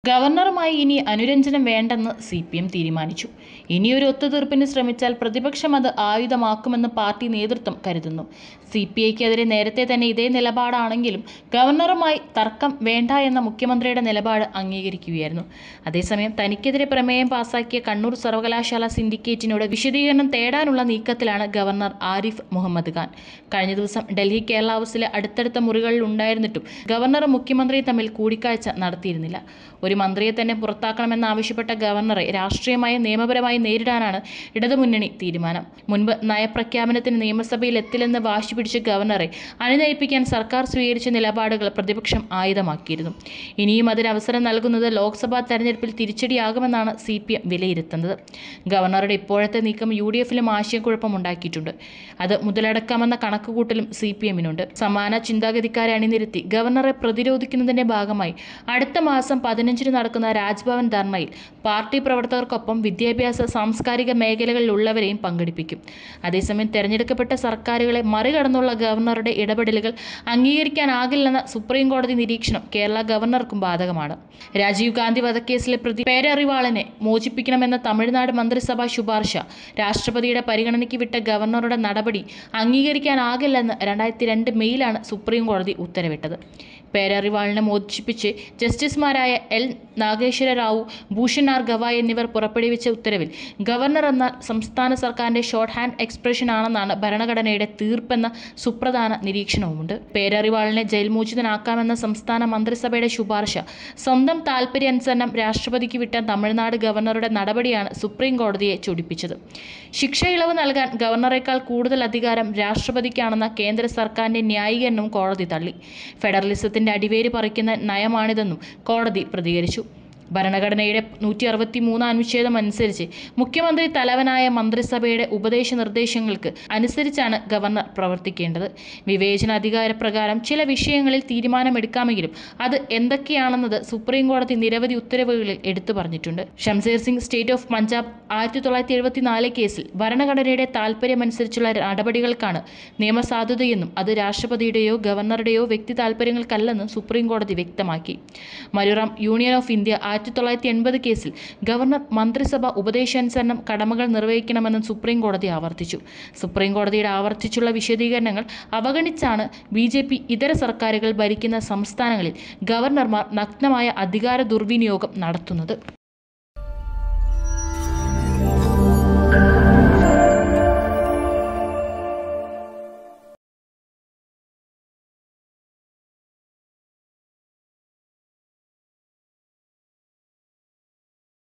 ഗവർണറുമായി ഇനി അനുരഞ്ജനം വേണ്ടെന്ന് C P M തീരുമാനിച്ചു ഇനിയൊരു ഒത്തുതീർപ്പിന് ശ്രമിച്ചാൽ പ്രതിപക്ഷം അത് ആയുധമാക്കുമെന്ന് പാർട്ടി നേതൃത്വം കരുതുന്നു സി പി ഐക്കെതിരെ നേരത്തെ തന്നെ ഇതേ നിലപാടാണെങ്കിലും ഗവർണറുമായി തർക്കം വേണ്ട എന്ന മുഖ്യമന്ത്രിയുടെ നിലപാട് അംഗീകരിക്കുകയായിരുന്നു അതേസമയം തനിക്കെതിരെ പ്രമേയം പാസാക്കിയ കണ്ണൂർ സർവകലാശാല സിൻഡിക്കേറ്റിനോട് വിശദീകരണം തേടാനുള്ള നീക്കത്തിലാണ് ഗവർണർ ആരിഫ് മുഹമ്മദ് ഖാൻ കഴിഞ്ഞ ദിവസം ഡൽഹി കേരള ഹൗസിലെ അടുത്തടുത്ത മുറികളിൽ ഉണ്ടായിരുന്നിട്ടും ഗവർണറും മുഖ്യമന്ത്രിയും തമ്മിൽ കൂടിക്കാഴ്ച നടത്തിയിരുന്നില്ല ഒരു മന്ത്രിയെ തന്നെ പുറത്താക്കണമെന്നാവശ്യപ്പെട്ട ഗവർണറെ രാഷ്ട്രീയമായും നിയമപരമായും നേരിടാനാണ് ഇടതുമുന്നണി തീരുമാനം മുൻപ് നയപ്രഖ്യാപനത്തിന് നിയമസഭയിൽ എത്തില്ലെന്ന് വാശി പിടിച്ച ഗവർണറെ അനുനയിപ്പിക്കാൻ സർക്കാർ സ്വീകരിച്ച നിലപാടുകൾ പ്രതിപക്ഷം ആയുധമാക്കിയിരുന്നു ഇനിയും അതിന് അവസരം നൽകുന്നത് ലോക്സഭാ തെരഞ്ഞെടുപ്പിൽ തിരിച്ചടിയാകുമെന്നാണ് സി പി എം വിലയിരുത്തുന്നത് ഗവർണറുടെ ഇപ്പോഴത്തെ നീക്കം യു ഡി എഫിലും ആശയക്കുഴപ്പം ഉണ്ടാക്കിയിട്ടുണ്ട് അത് മുതലടക്കാമെന്ന കണക്കുകൂട്ടലും സി പി എമ്മിനുണ്ട് സമാന ചിന്താഗതിക്കാരെ അണിനിരത്തി ഗവർണറെ പ്രതിരോധിക്കുന്നതിന്റെ ഭാഗമായി അടുത്ത മാസം പതിനഞ്ചിന് നടക്കുന്ന രാജ്ഭവൻ ധർണയിൽ പാർട്ടി പ്രവർത്തകർക്കൊപ്പം വിദ്യാഭ്യാസ സാംസ്കാരിക മേഖലകളിലുള്ളവരെയും പങ്കെടുപ്പിക്കും അതേസമയം തെരഞ്ഞെടുക്കപ്പെട്ട സർക്കാരുകളെ മറികടന്നുള്ള ഗവർണറുടെ ഇടപെടലുകൾ അംഗീകരിക്കാനാകില്ലെന്ന സുപ്രീം കോടതി നിരീക്ഷണം കേരള ഗവർണർക്കും ബാധകമാണ് രാജീവ് ഗാന്ധി വധക്കേസിലെ പ്രതി പേരറിവാളനെ മോചിപ്പിക്കണമെന്ന തമിഴ്നാട് മന്ത്രിസഭാ ശുപാർശ രാഷ്ട്രപതിയുടെ പരിഗണനയ്ക്ക് വിട്ട ഗവർണറുടെ നടപടി അംഗീകരിക്കാനാകില്ലെന്ന് രണ്ടായിരത്തി രണ്ട് മെയ്യിലാണ് സുപ്രീം കോടതി ഉത്തരവിട്ടത് പേരറിവാളിനെ മോചിപ്പിച്ച് ജസ്റ്റിസുമാരായ എൽ നാഗേശ്വര റാവു ഭൂഷൺ ആർ ഗവായ് എന്നിവർ പുറപ്പെടുവിച്ച ഉത്തരവിൽ ഗവർണർ എന്ന സംസ്ഥാന സർക്കാരിന്റെ ഷോർട്ട് ഹാൻഡ് എക്സ്പ്രഷൻ ആണെന്നാണ് ഭരണഘടനയുടെ തീർപ്പെന്ന സുപ്രധാന നിരീക്ഷണവുമുണ്ട് പേരറിവാളിനെ ജയിൽ മോചിതനാക്കാമെന്ന സംസ്ഥാന മന്ത്രിസഭയുടെ ശുപാർശ സ്വന്തം താൽപ്പര്യാനുസരണം രാഷ്ട്രപതിക്ക് വിട്ട തമിഴ്നാട് ഗവർണറുടെ നടപടിയാണ് സുപ്രീം കോടതിയെ ചൊടിപ്പിച്ചത് ശിക്ഷ ഇളവ് നൽകാൻ ഗവർണറേക്കാൾ കൂടുതൽ അധികാരം രാഷ്ട്രപതിക്കാണെന്ന കേന്ദ്ര സർക്കാരിന്റെ ന്യായീകരണവും കോടതി തള്ളി ഫെഡറലിസത്തിന്റെ അടിവേര് പറിക്കുന്ന നയമാണിതെന്നും കോടതി പ്രതികരിച്ചു ഭരണഘടനയുടെ നൂറ്റി അറുപത്തി മൂന്ന് അനുച്ഛേദം അനുസരിച്ച് മുഖ്യമന്ത്രി തലവനായ മന്ത്രിസഭയുടെ ഉപദേശ നിർദ്ദേശങ്ങൾക്ക് അനുസരിച്ചാണ് ഗവർണർ പ്രവർത്തിക്കേണ്ടത് വിവേചന അധികാരപ്രകാരം ചില വിഷയങ്ങളിൽ തീരുമാനമെടുക്കാമെങ്കിലും അത് എന്തൊക്കെയാണെന്നത് സുപ്രീം കോടതി നിരവധി ഉത്തരവുകളിൽ എടുത്തു പറഞ്ഞിട്ടുണ്ട് ഷംസീർ സിംഗ് സ്റ്റേറ്റ് ഓഫ് പഞ്ചാബ് ആയിരത്തി തൊള്ളായിരത്തി എഴുപത്തി നാല് കേസിൽ ഭരണഘടനയുടെ താൽപ്പര്യമനുസരിച്ചുള്ള നടപടികൾക്കാണ് നിയമസാധുതയെന്നും അത് രാഷ്ട്രപതിയുടെയോ ഗവർണറുടെയോ വ്യക്തി താൽപ്പര്യങ്ങൾക്കല്ലെന്നും സുപ്രീം കോടതി വ്യക്തമാക്കി മരുറാം യൂണിയൻ ഓഫ് ഇന്ത്യ ആയിരത്തി തൊള്ളായിരത്തി എൺപത് കേസിൽ ഗവർണർ മന്ത്രിസഭ ഉപദേശാനുസരണം കടമകൾ നിർവഹിക്കണമെന്നും സുപ്രീം കോടതി ആവർത്തിച്ചു സുപ്രീം കോടതിയുടെ ആവർത്തിച്ചുള്ള വിശദീകരണങ്ങൾ അവഗണിച്ചാണ് ബി ജെ പി ഇതര സർക്കാരുകൾ ഭരിക്കുന്ന സംസ്ഥാനങ്ങളിൽ ഗവർണർമാർ നഗ്നമായ അധികാര ദുർവിനിയോഗം നടത്തുന്നത്